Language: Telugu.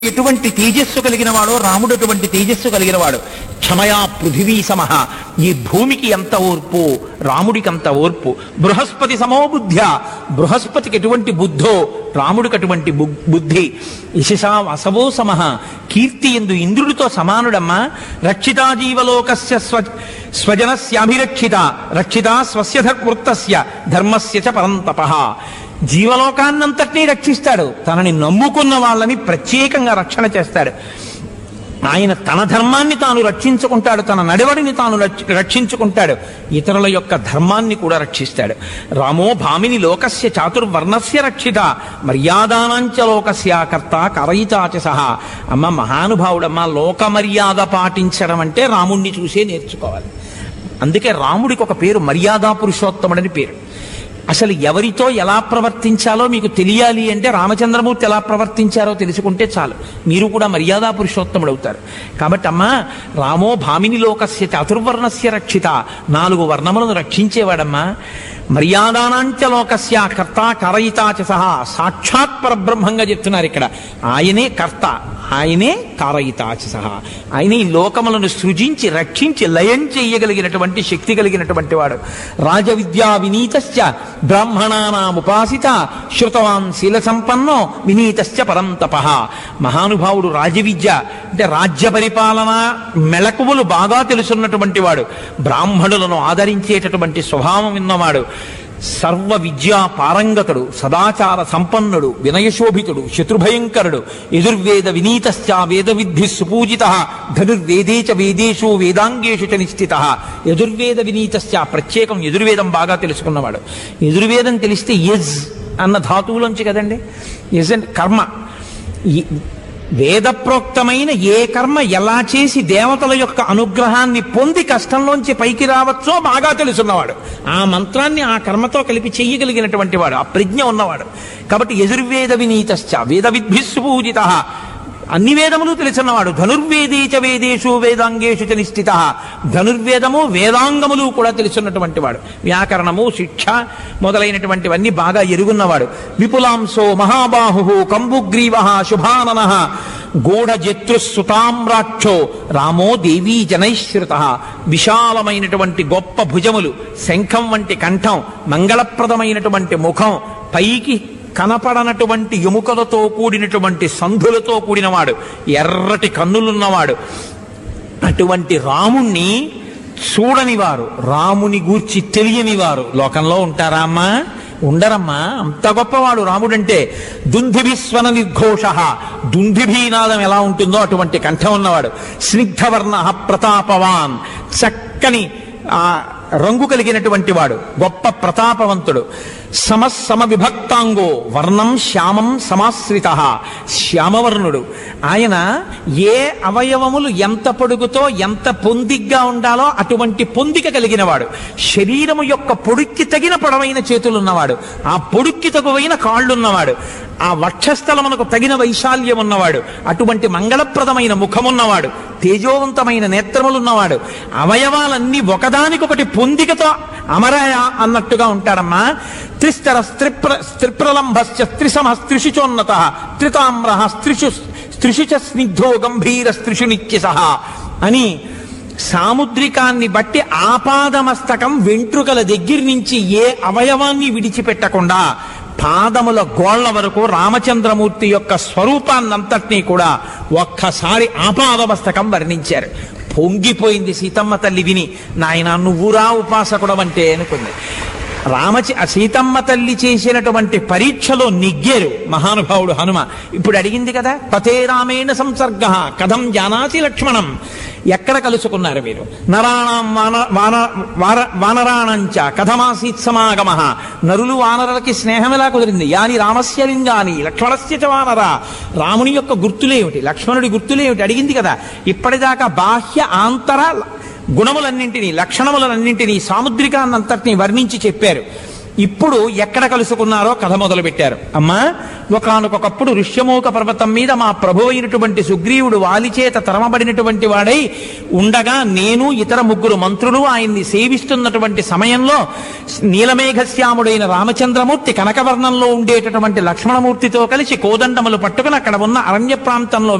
ఎటువంటి తేజస్సు కలిగిన వాడో రాముడు అటువంటి తేజస్సు కలిగిన వాడు క్షమయా పృథివీ సమహ ఈ భూమికి ఎంత ఓర్పు రాముడికి అంత ఓర్పు బృహస్పతి సమోబుద్ధ్య బృహస్పతికి ఎటువంటి బుద్ధో రాముడికి అటువంటి బు- బుద్ధి యశసా వసవో సమహ కీర్తి ఎందు ఇంద్రుడితో సమానుడమ్మా రక్షితా జీవలోకస్య స్వ స్వజనస్యాభిరక్షిత రక్షిత స్వస్య వృత్తస్య ధర్మస్య చ పరంతప జీవలోకాన్నంతటినీ రక్షిస్తాడు తనని నమ్ముకున్న వాళ్ళని ప్రత్యేకంగా రక్షణ చేస్తాడు ఆయన తన ధర్మాన్ని తాను రక్షించుకుంటాడు తన నడవడిని తాను రక్ష- రక్షించుకుంటాడు ఇతరుల యొక్క ధర్మాన్ని కూడా రక్షిస్తాడు రామో భామిని లోకస్య చాతుర్వర్ణస్య రక్షిత మర్యాదానాంచ లోకస్య కర్త కరయితాచ సహా అమ్మ మహానుభావుడమ్మ లోక మర్యాద పాటించడం అంటే రాముణ్ణి చూసే నేర్చుకోవాలి అందుకే రాముడికి ఒక పేరు మర్యాదా పురుషోత్తముడని పేరు అసలు ఎవరితో ఎలా ప్రవర్తించాలో మీకు తెలియాలి అంటే రామచంద్రమూర్తి ఎలా ప్రవర్తించారో తెలుసుకుంటే చాలు మీరు కూడా మర్యాదా పురుషోత్తముడు అవుతారు కాబట్టి అమ్మా రామో భామిని లోకస్య చతుర్వర్ణస్య రక్షిత నాలుగు వర్ణములను రక్షించేవాడమ్మా మర్యాదానాంచ లోకస్య కర్త కరయితాచ సహా సాక్షాత్ పరబ్రహ్మంగా చెప్తున్నారు ఇక్కడ ఆయనే కర్త ఆయనే కారయితాచ సహా ఆయన ఈ లోకములను సృజించి రక్షించి లయం చేయగలిగినటువంటి శక్తి కలిగినటువంటి వాడు రాజవిద్యా వినీతశ్చ బ్రాహ్మణానాముపాసిత శృతవాన్ శీల సంపన్నో వినీతశ్చ పరం తపః మహానుభావుడు రాజవిద్య అంటే రాజ్య పరిపాలన మెళకువలు బాగా తెలుసున్నటువంటి వాడు బ్రాహ్మణులను ఆదరించేటటువంటి స్వభావం ఉన్నవాడు సర్వ విద్యా పారంగతుడు సదాచార సంపన్నుడు వినయశోభితుడు శత్రుభయంకరుడు యజుర్వేద వినీతశ్చ వేద విద్ధి సుపూజిత ధనుర్వేదే చ వేదేషు వేదాంగేషు చ నిశ్చిత యజుర్వేద వినీతశ్చ ప్రత్యేకం యజుర్వేదం బాగా తెలుసుకున్నవాడు యజుర్వేదం తెలిస్తే యజ్ అన్న ధాతువులోంచి కదండి యజ్ అంటే కర్మ ఈ- వేదప్రోక్తమైన ఏ కర్మ ఎలా చేసి దేవతల యొక్క అనుగ్రహాన్ని పొంది కష్టంలోంచి పైకి రావచ్చో బాగా తెలుసున్నవాడు ఆ మంత్రాన్ని ఆ కర్మతో కలిపి చెయ్యగలిగినటువంటి వాడు ఆ ప్రజ్ఞ ఉన్నవాడు కాబట్టి యజుర్వేద వినీతశ్చ వేద విద్భిస్సు పూజిత అన్ని వేదములు తెలిసినవాడు ధనుర్వేదేచ వేదేషు వేదాంగేషు చ నిశ్చిత ధనుర్వేదము వేదాంగములు కూడా తెలుసున్నటువంటి వాడు వ్యాకరణము శిక్ష మొదలైనటువంటివన్నీ బాగా ఎరుగున్నవాడు విపులాంశో మహాబాహు కంబుగ్రీవ శుభానన గూఢజత్రుసుతామ్రాక్షో రామో దేవీ జనైశ్రుత విశాలమైనటువంటి గొప్ప భుజములు శంఖం వంటి కంఠం మంగళప్రదమైనటువంటి ముఖం పైకి కనపడనటువంటి ఎముకలతో కూడినటువంటి సంధులతో కూడినవాడు ఎర్రటి కన్నులున్నవాడు అటువంటి రాముణ్ణి చూడని వారు రాముని గూర్చి తెలియని వారు లోకంలో ఉంటారా అమ్మా ఉండరమ్మా అంత గొప్పవాడు రాముడంటే దుంధిభిస్వన నిర్ఘోష దుంధిభీనాదం ఎలా ఉంటుందో అటువంటి కంఠం ఉన్నవాడు స్నిగ్ధవర్ణ ప్రతాపవాన్ చక్కని ఆ రంగు కలిగినటువంటి వాడు గొప్ప ప్రతాపవంతుడు సమ సమ విభక్తాంగో వర్ణం శ్యామం సమాశ్రిత శ్యామవర్ణుడు ఆయన ఏ అవయవములు ఎంత పొడుగుతో ఎంత పొందిగ్గా ఉండాలో అటువంటి పొందిక కలిగిన వాడు శరీరము యొక్క పొడుక్కి తగిన పొడవైన చేతులున్నవాడు ఆ పొడుక్కి తగువైన కాళ్ళున్నవాడు ఆ వక్షస్థలమునకు తగిన వైశాల్యం ఉన్నవాడు అటువంటి మంగళప్రదమైన ముఖమున్నవాడు తేజోవంతమైన నేత్రములున్నవాడు అవయవాలన్నీ ఒకదానికొకటి పొందికతో అమరాయ అన్నట్టుగా ఉంటాడమ్మా త్రిస్తర స్త్రిప్ర స్త్రిప్రలంభశ్చ త్రిసమ స్త్రిషుచోన్నత త్రితామ్ర స్త్రిషు స్త్రిషు చ స్నిగ్ధో గంభీర స్త్రిషు నిత్యస అని సాముద్రికాన్ని బట్టి ఆపాదమస్తకం వెంట్రుకల దగ్గర నుంచి ఏ అవయవాన్ని విడిచిపెట్టకుండా పాదముల గోళ్ల వరకు రామచంద్రమూర్తి యొక్క స్వరూపాన్నంతటినీ కూడా ఒక్కసారి ఆపాదమస్తకం వర్ణించారు పొంగిపోయింది సీతమ్మ తల్లి విని నాయన నువ్వురా ఉపాసకుడవంటే అనుకుంది రామచి ఆ సీతమ్మ తల్లి చేసినటువంటి పరీక్షలో నిగ్గేరు మహానుభావుడు హనుమ ఇప్పుడు అడిగింది కదా పతే రామేణ సంసర్గ కథం జానాతి లక్ష్మణం ఎక్కడ కలుసుకున్నారు మీరు నరాణం వాన వాన వార వానరాణంచ కథమాసీత్ సమాగమ నరులు వానరులకి స్నేహం ఎలా కుదిరింది యాని రామస్య లింగాని లక్ష్మణస్య చ వానర రాముని యొక్క గుర్తులేమిటి లక్ష్మణుడి గుర్తులేమిటి అడిగింది కదా ఇప్పటిదాకా బాహ్య ఆంతర గుణములన్నింటినీ లక్షణములన్నింటినీ సాముద్రికాన్నంతటినీ వర్ణించి చెప్పారు ఇప్పుడు ఎక్కడ కలుసుకున్నారో కథ మొదలు పెట్టారు అమ్మా ఒకనకొకప్పుడు ఋష్యమూక పర్వతం మీద మా ప్రభు అయినటువంటి సుగ్రీవుడు వాలిచేత తరమబడినటువంటి వాడై ఉండగా నేను ఇతర ముగ్గురు మంత్రులు ఆయన్ని సేవిస్తున్నటువంటి సమయంలో నీలమేఘశ్యాముడైన రామచంద్రమూర్తి కనకవర్ణంలో ఉండేటటువంటి లక్ష్మణమూర్తితో కలిసి కోదండములు పట్టుకుని అక్కడ ఉన్న అరణ్య ప్రాంతంలో